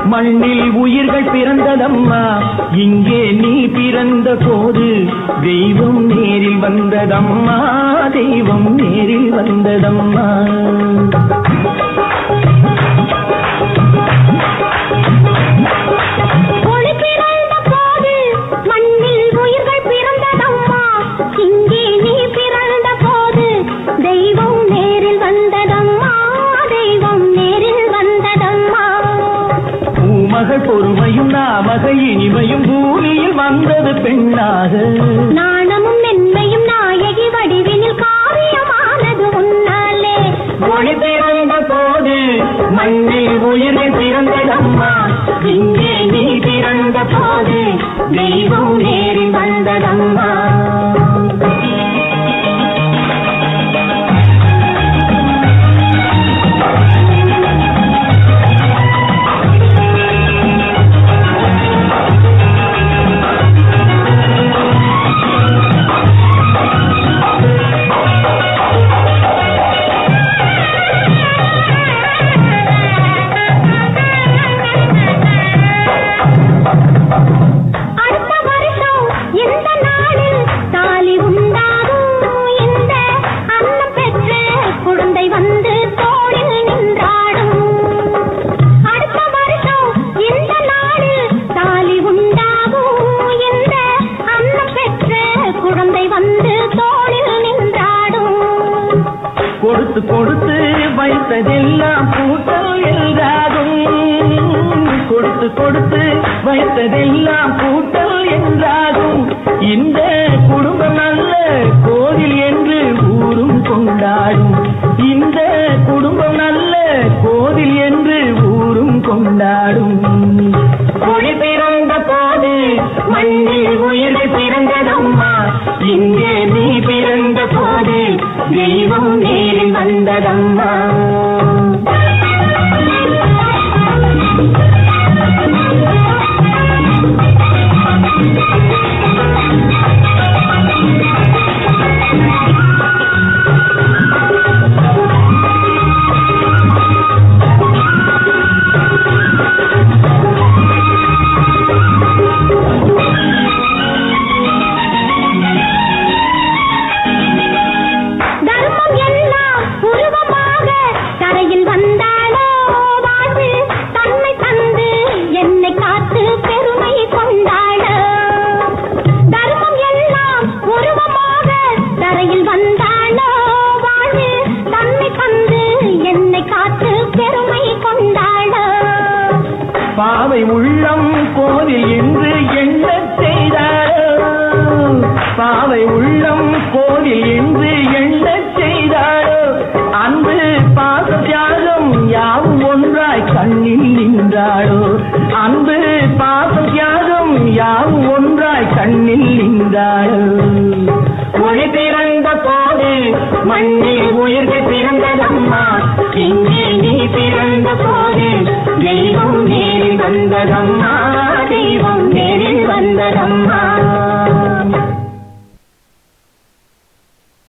மண்ணில் உயிர்கள் பிறந்ததம்மா இங்கே நீ பிறந்த போது தெய்வம் நேரில் வந்ததம்மா தெய்வம் நேரில் வந்ததம்மா ஒளி பிறந்த போது மண்ணில் உயிர்கள் பிறந்ததம்மா இங்கே நீ பிறந்த போது தெய்வம் நேரில் வந்ததம்மா தெய்வம் நேரில் வந்ததம்மா பூமகள் பொறுமையும் நாமகள் இனிமையும் பூமியில் வந்தது பெண்ணாக நாணமும் மென்மையும் நாயகி வடிவினில் காவியமானது உன்னாலே ஒளி பிறந்த போது மண்ணில் உயிர்கள் பிறந்ததம்மா இங்கே நீ பிறந்த போது தெய்வம் நேரில் வந்ததம்மா அடுத்த வருஷம் இந்த நாளில் தாலி உண்டாகும் இந்த அன்னம் பெற்ற குழந்தை வந்து தோளில் நின்றாடும் அடுத்த வருஷம் இந்த நாளில் தாலி உண்டாகும் இந்த அன்னம் பெற்ற குழந்தை வந்து தோளில் நின்றாடும் கொடுத்து கொடுத்து வைத்ததெல்லாம் கூட்டல் என்றாகும் கொடுத்து கொடுத்து வைத்ததெல்லாம் கூட்டல் என்றாகும் இந்த குடும்பம் நல்ல கோவில் என்று ஊரும் கொண்டாடும் இந்த குடும்பம் நல்ல கோவில் என்று ஊரும் கொண்டாடும் ஒளி பிறந்த போது மண்ணில் உயிர்கள் பிறந்ததம்மா இங்கே நீ பிறந்த போது தெய்வம் நேரில் வந்ததம்மா தர்மம் எல்லாம் உருவமாக தரையில் வந்தாளோ வாழ்வு தன்னை தந்து என்னை காத்து பெருமை கொண்டாளோ தர்மம் எல்லாம் உருவமாக தரையில் வந்தாளோ வாழ்வு தன்னை தந்து என்னை காத்து பெருமை கொண்டாளோ பாவை உள்ளம் கோவில் என்று எண்ணச் செய்தாரோ பாவை உள்ளம் கோவில் என்று எண்ணச் செய்தாரோ அன்பு பாச தியாகம் யாவும் ஒன்றாய் கண்ணில் நின்றாளோ அன்பு பாச தியாகம் யாவும் ஒன்றாய் கண்ணில் நின்றாளோ ஒளி பிறந்த போது மண்ணில் உயிர்கள் பிறந்ததம்மா இங்கே நீ பிறந்த போது தெய்வம் நேரில் வந்ததம்மா